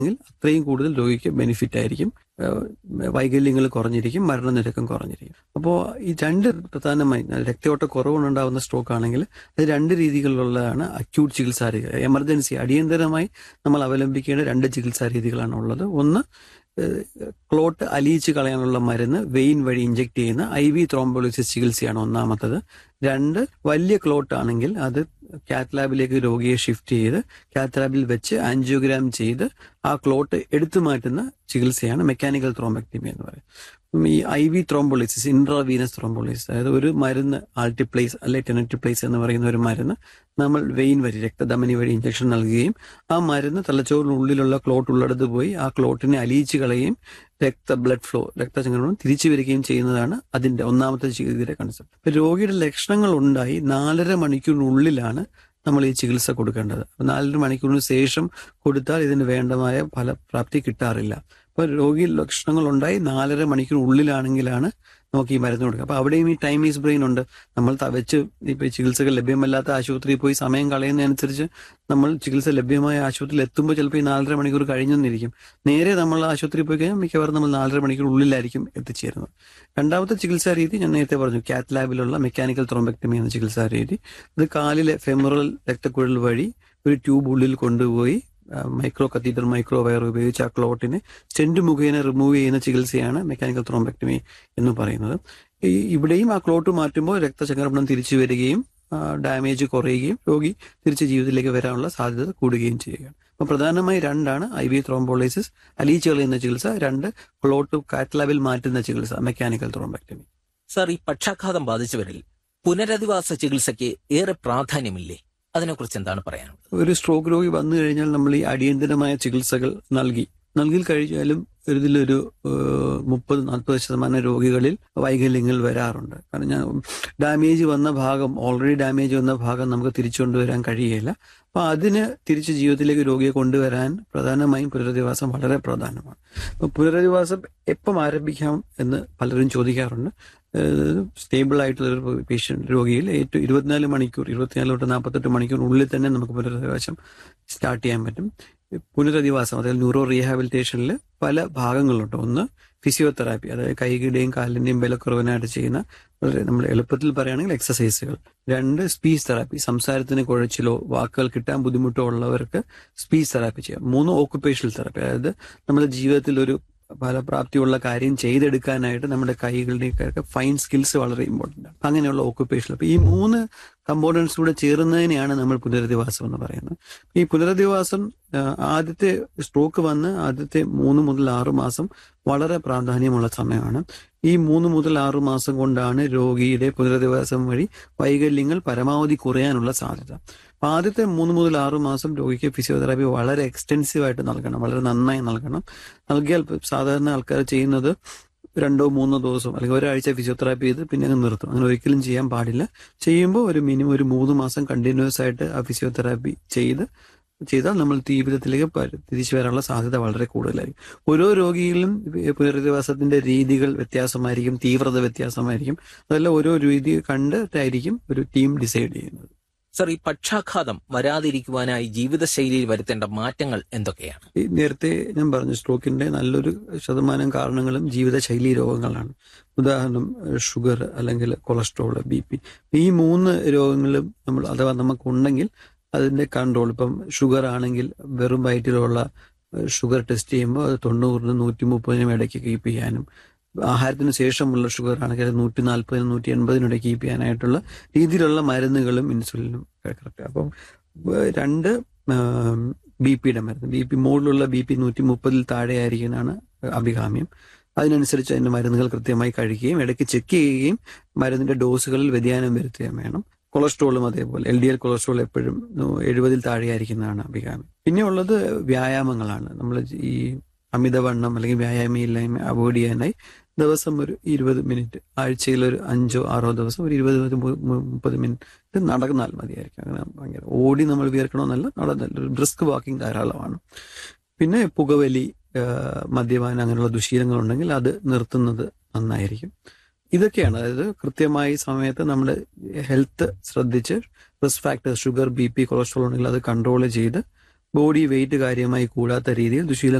എങ്കിൽ അത്രയും കൂടുതൽ രോഗിക്ക് ബെനിഫിറ്റ് ആയിരിക്കും ഏഹ് വൈകല്യങ്ങൾ കുറഞ്ഞിരിക്കും മരണനിരക്കും കുറഞ്ഞിരിക്കും അപ്പോൾ ഈ രണ്ട് പ്രധാനമായി രക്തയോട്ട കുറവുണ്ടാകുന്ന സ്ട്രോക്ക് ആണെങ്കിൽ അത് രണ്ട് രീതികളിലുള്ളതാണ് അക്യൂട്ട് ചികിത്സാ രീതി എമർജൻസി അടിയന്തരമായി നമ്മൾ അവലംബിക്കേണ്ട രണ്ട് ചികിത്സാ രീതികളാണ് ഉള്ളത് ഒന്ന് ക്ലോട്ട് അലിയിച്ച് കളയാനുള്ള മരുന്ന് വെയിൻ വഴി ഇഞ്ചെക്ട് ചെയ്യുന്ന ഐ വി ത്രോംബോളിസിസ് ചികിത്സയാണ് ഒന്നാമത്തത് രണ്ട് വലിയ ക്ലോട്ട് ആണെങ്കിൽ അത് കാത്ത് ലാബിലേക്ക് രോഗിയെ ഷിഫ്റ്റ് ചെയ്ത് കാത്ത് ലാബിൽ വെച്ച് ആൻജിയോഗ്രാം ചെയ്ത് ആ ക്ലോട്ട് എടുത്തു മാറ്റുന്ന ചികിത്സയാണ് മെക്കാനിക്കൽ ത്രോംബക്ടമി എന്ന് പറയുന്നത് ഉം ഈ I V thrombolysis intravenous thrombolysis അതായത് ഒരു മരുന്ന് ആൾട്ടിപ്ലേസ് അല്ലെ ടെനറ്റിപ്ലേസ് എന്ന് പറയുന്ന ഒരു മരുന്ന് നമ്മൾ വെയിൻ വഴി രക്തധമനി വഴി ഇഞ്ചക്ഷൻ നൽകുകയും ആ മരുന്ന് തലച്ചോറിനുള്ളിലുള്ള ക്ലോട്ട് ഉള്ളിടത്ത് പോയി ആ ക്ലോട്ടിനെ അലിയിച്ച് കളയുകയും രക്ത ബ്ലഡ് ഫ്ലോ രക്തചംക്രമണം തിരിച്ചു വരികയും ചെയ്യുന്നതാണ് അതിന്റെ ഒന്നാമത്തെ ചികിത്സയുടെ കൺസെപ്റ്റ് ഇപ്പൊ രോഗിയുടെ ലക്ഷണങ്ങൾ ഉണ്ടായി നാലര മണിക്കൂറിനുള്ളിലാണ് നമ്മൾ ഈ ചികിത്സ കൊടുക്കേണ്ടത് അപ്പൊ നാലര മണിക്കൂറിന് ശേഷം കൊടുത്താൽ ഇതിന് വേണ്ടമായ ഫലപ്രാപ്തി കിട്ടാറില്ല അപ്പൊ രോഗി ലക്ഷണങ്ങൾ ഉണ്ടായി നാലര മണിക്കൂറിനുള്ളിലാണെങ്കിലാണ് നമുക്ക് ഈ മരുന്ന് കൊടുക്കുക അപ്പൊ അവിടെയും ഈ ടൈം ഈസ് ബ്രെയിൻ ഉണ്ട് നമ്മൾ ത- വെച്ച് ഇപ്പൊ ഈ ചികിത്സകൾ ലഭ്യമല്ലാത്ത ആശുപത്രിയിൽ പോയി സമയം കളയുന്നതനുസരിച്ച് നമ്മൾ ചികിത്സ ലഭ്യമായ ആശുപത്രിയിൽ എത്തുമ്പോൾ ചിലപ്പോൾ ഈ നാലര മണിക്കൂർ കഴിഞ്ഞെന്നിരിക്കും നേരെ നമ്മൾ ആശുപത്രിയിൽ പോയി കഴിഞ്ഞാൽ മിക്കവാറും നമ്മൾ നാലര മണിക്കൂർ ഉള്ളിലായിരിക്കും എത്തിച്ചേരുന്നത് രണ്ടാമത്തെ ചികിത്സാ രീതി ഞാൻ നേരത്തെ പറഞ്ഞു കാത്ത് ലാബിലുള്ള മെക്കാനിക്കൽ ത്രോംബക്ടമി എന്ന ചികിത്സാ രീതി അത് കാലിലെ ഫെമറൽ രക്തക്കുഴൽ വഴി ഒരു ട്യൂബ് ഉള്ളിൽ കൊണ്ടുപോയി മൈക്രോ കത്തീറ്റർ മൈക്രോ വയർ ഉപയോഗിച്ച് ആ ക്ലോട്ടിനെ സ്റ്റെന്റ് മുഖേന റിമൂവ് ചെയ്യുന്ന ചികിത്സയാണ് മെക്കാനിക്കൽ ത്രോംബക്ടമി എന്ന് പറയുന്നത് ഈ ഇവിടെയും ആ ക്ലോട്ട് മാറ്റുമ്പോൾ രക്തചംക്രമണം തിരിച്ചു വരികയും ഡാമേജ് കുറയുകയും രോഗി തിരിച്ച് ജീവിതത്തിലേക്ക് വരാനുള്ള സാധ്യത കൂടുകയും ചെയ്യുകയാണ് അപ്പൊ പ്രധാനമായി രണ്ടാണ് ഐ വി ത്രോംബോളൈസിസ് അലീച്ച് കളയുന്ന ചികിത്സ രണ്ട് ക്ലോട്ട് കാറ്റ്ലാബിൽ മാറ്റുന്ന ചികിത്സ മെക്കാനിക്കൽ ത്രോംബക്ടമി സർ ഈ പക്ഷാഘാതം ബാധിച്ചവരിൽ പുനരധിവാസ ചികിത്സയ്ക്ക് ഏറെ പ്രാധാന്യമില്ലേ അതിനെക്കുറിച്ച് എന്താണ് പറയാനുള്ളത് ഒരു സ്ട്രോക്ക് രോഗി വന്നു കഴിഞ്ഞാൽ നമ്മൾ ഈ അടിയന്തരമായ ചികിത്സകൾ നൽകി നൽകി കഴിഞ്ഞാലും ഇതിലൊരു ഏഹ്, മുപ്പത് നാൽപ്പത് ശതമാനം രോഗികളിൽ വൈകല്യങ്ങൾ വരാറുണ്ട് കാരണം ഞാൻ ഡാമേജ് വന്ന ഭാഗം ഓൾറെഡി ഡാമേജ് വന്ന ഭാഗം നമുക്ക് തിരിച്ചു കൊണ്ടുവരാൻ കഴിയില്ല അപ്പൊ അതിന് തിരിച്ച് ജീവിതത്തിലേക്ക് രോഗിയെ കൊണ്ടുവരാൻ പ്രധാനമായും പുനരധിവാസം വളരെ പ്രധാനമാണ് അപ്പൊ പുനരധിവാസം എപ്പം ആരംഭിക്കാം എന്ന് പലരും ചോദിക്കാറുണ്ട് സ്റ്റേബിൾ ആയിട്ടുള്ള ഒരു പേഷ്യന്റ് രോഗിയിൽ ഏറ്റവും ഇരുപത്തിനാല് മണിക്കൂർ ഇരുപത്തിനാല് തൊട്ട് നാൽപ്പത്തെട്ട് മണിക്കൂറിനുള്ളിൽ തന്നെ നമുക്ക് പുനരധിവാസം സ്റ്റാർട്ട് ചെയ്യാൻ പറ്റും പുനരധിവാസം അതായത് ന്യൂറോ റീഹാബിലിറ്റേഷനിൽ പല ഭാഗങ്ങളുണ്ട് ഒന്ന് ഫിസിയോതെറാപ്പി അതായത് കൈകളുടെയും കാലിന്റെയും ബലക്കുറവിനായിട്ട് ചെയ്യുന്ന വളരെ നമ്മൾ എളുപ്പത്തിൽ പറയുകയാണെങ്കിൽ എക്സസൈസുകൾ രണ്ട് സ്പീച്ച് തെറാപ്പി സംസാരത്തിന് കുഴച്ചിലോ വാക്കുകൾ കിട്ടാൻ ബുദ്ധിമുട്ടോ ഉള്ളവർക്ക് സ്പീച്ച് തെറാപ്പി ചെയ്യാം മൂന്ന് ഓക്കുപേഷണൽ തെറാപ്പി അതായത് നമ്മുടെ ജീവിതത്തിൽ ഒരു ഫലപ്രാപ്തിയുള്ള കാര്യം ചെയ്തെടുക്കാനായിട്ട് നമ്മുടെ കൈകളുടെയൊക്കെ ഫൈൻ സ്കിൽസ് വളരെ ഇമ്പോർട്ടൻ്റ് ആണ് അങ്ങനെയുള്ള ഓക്കുപേഷൻ അപ്പൊ ഈ മൂന്ന് കമ്പോണൻസ് കൂടെ ചേരുന്നതിനെയാണ് നമ്മൾ പുനരധിവാസം എന്ന് പറയുന്നത് ഈ പുനരധിവാസം ആ, ആദ്യത്തെ സ്ട്രോക്ക് വന്ന് ആദ്യത്തെ മൂന്ന് മുതൽ ആറ് മാസം വളരെ പ്രാധാന്യമുള്ള സമയമാണ് ഈ മൂന്ന് മുതൽ ആറ് മാസം കൊണ്ടാണ് രോഗിയുടെ പുനരധിവാസം വഴി വൈകല്യങ്ങൾ പരമാവധി കുറയാനുള്ള സാധ്യത അപ്പൊ ആദ്യത്തെ മൂന്ന് മുതൽ ആറ് മാസം രോഗിക്ക് ഫിസിയോതെറാപ്പി വളരെ എക്സ്റ്റെൻസീവ് ആയിട്ട് നൽകണം വളരെ നന്നായി നൽകണം നൽകിയാൽ ഇപ്പൊ സാധാരണ ആൾക്കാർ ചെയ്യുന്നത് രണ്ടോ മൂന്നോ ദിവസം അല്ലെങ്കിൽ ഒരാഴ്ച ഫിസിയോതെറാപ്പി ചെയ്ത് പിന്നെ അങ്ങ് നിർത്തും അങ്ങനെ ഒരിക്കലും ചെയ്യാൻ പാടില്ല ചെയ്യുമ്പോൾ ഒരു മിനിമം ഒരു മൂന്ന് മാസം കണ്ടിന്യൂസ് ആയിട്ട് ആ ഫിസിയോതെറാപ്പി ചെയ്ത് ചെയ്താൽ നമ്മൾ ജീവിതത്തിലേക്ക് പ- തിരിച്ചു വരാനുള്ള സാധ്യത വളരെ കൂടുതലായിരിക്കും ഓരോ രോഗിയിലും പുനരധിവാസത്തിന്റെ രീതികൾ വ്യത്യാസമായിരിക്കും തീവ്രത വ്യത്യാസമായിരിക്കും അതെല്ലാം ഓരോ രീതി കണ്ടിട്ടായിരിക്കും ഒരു ടീം ഡിസൈഡ് ചെയ്യുന്നത് സർ ഈ പക്ഷാഘാതം വരാതിരിക്കുവാനായി ജീവിതശൈലിയിൽ വരുത്തേണ്ട മാറ്റങ്ങൾ എന്തൊക്കെയാണ് ഈ നേരത്തെ ഞാൻ പറഞ്ഞു സ്ട്രോക്കിന്റെ നല്ലൊരു ശതമാനം കാരണങ്ങളും ജീവിതശൈലി രോഗങ്ങളാണ് ഉദാഹരണം ഷുഗർ അല്ലെങ്കിൽ കൊളസ്ട്രോൾ ബി പി ഈ മൂന്ന് രോഗങ്ങളും നമ്മൾ അഥവാ നമുക്കുണ്ടെങ്കിൽ അതിന്റെ കൺട്രോൾ ഇപ്പം ഷുഗർ ആണെങ്കിൽ വെറും വയറ്റിലുള്ള ഷുഗർ ടെസ്റ്റ് ചെയ്യുമ്പോൾ അത് തൊണ്ണൂറിനും നൂറ്റി മുപ്പതിനും ഇടയ്ക്ക് കീപ്പ് ചെയ്യാനും ആഹാരത്തിന് ശേഷമുള്ള ഷുഗർ ആണെങ്കിൽ അത് നൂറ്റി നാൽപ്പതിനും നൂറ്റി എൺപതിനും ഇടയ്ക്ക് കീപ്പ് ചെയ്യാനായിട്ടുള്ള രീതിയിലുള്ള മരുന്നുകളും ഇൻസുലിനും കറക്റ്റ് അപ്പം ഏഹ് രണ്ട് ബി പിയുടെ മരുന്ന് ബി പി മുകളിലുള്ള ബി പി നൂറ്റി മുപ്പതിൽ താഴെ ആയിരിക്കുന്നതാണ് അഭികാമ്യം അതിനനുസരിച്ച് അതിന്റെ മരുന്നുകൾ കൃത്യമായി കഴിക്കുകയും ഇടയ്ക്ക് ചെക്ക് ചെയ്യുകയും മരുന്നിന്റെ ഡോസുകളിൽ വ്യതിയാനം വരുത്തുകയും വേണം കൊളസ്ട്രോളും അതേപോലെ എൽ ഡി എൽ കൊളസ്ട്രോൾ എപ്പോഴും എഴുപതിൽ താഴെയായിരിക്കുന്നതാണ് അഭികാമ്യം പിന്നെ ഉള്ളത് വ്യായാമങ്ങളാണ് നമ്മൾ ഈ അമിതവണ്ണം അല്ലെങ്കിൽ വ്യായാമയില്ലായ്മ അവോയ്ഡ് ചെയ്യാനായി ദിവസം ഒരു ഇരുപത് മിനിറ്റ് ആഴ്ചയിൽ ഒരു അഞ്ചോ ആറോ ദിവസം ഒരു ഇരുപത് മുതൽ മു- മു- മുപ്പത് മിനിറ്റ് നടന്നാൽ മതിയായിരിക്കും അങ്ങനെ ഭയങ്കര ഓടി നമ്മൾ വിയർക്കണമെന്നല്ല നടന്നല്ല ഒരു ബ്രിസ്ക് വാക്കിംഗ് ധാരാളമാണ് പിന്നെ പുകവലി ആ, മദ്യപാനം അങ്ങനെയുള്ള ദുശീലങ്ങൾ ഉണ്ടെങ്കിൽ അത് നിർത്തുന്നത് നന്നായിരിക്കും ഇതൊക്കെയാണ് അതായത് കൃത്യമായി സമയത്ത് നമ്മുടെ ഹെൽത്ത് ശ്രദ്ധിച്ച് risk factors sugar B P cholesterol ഉണ്ടെങ്കിൽ അത് കൺട്രോൾ ചെയ്ത് ബോഡി വെയിറ്റ് കാര്യമായി കൂടാത്ത രീതിയിൽ ദുശീലം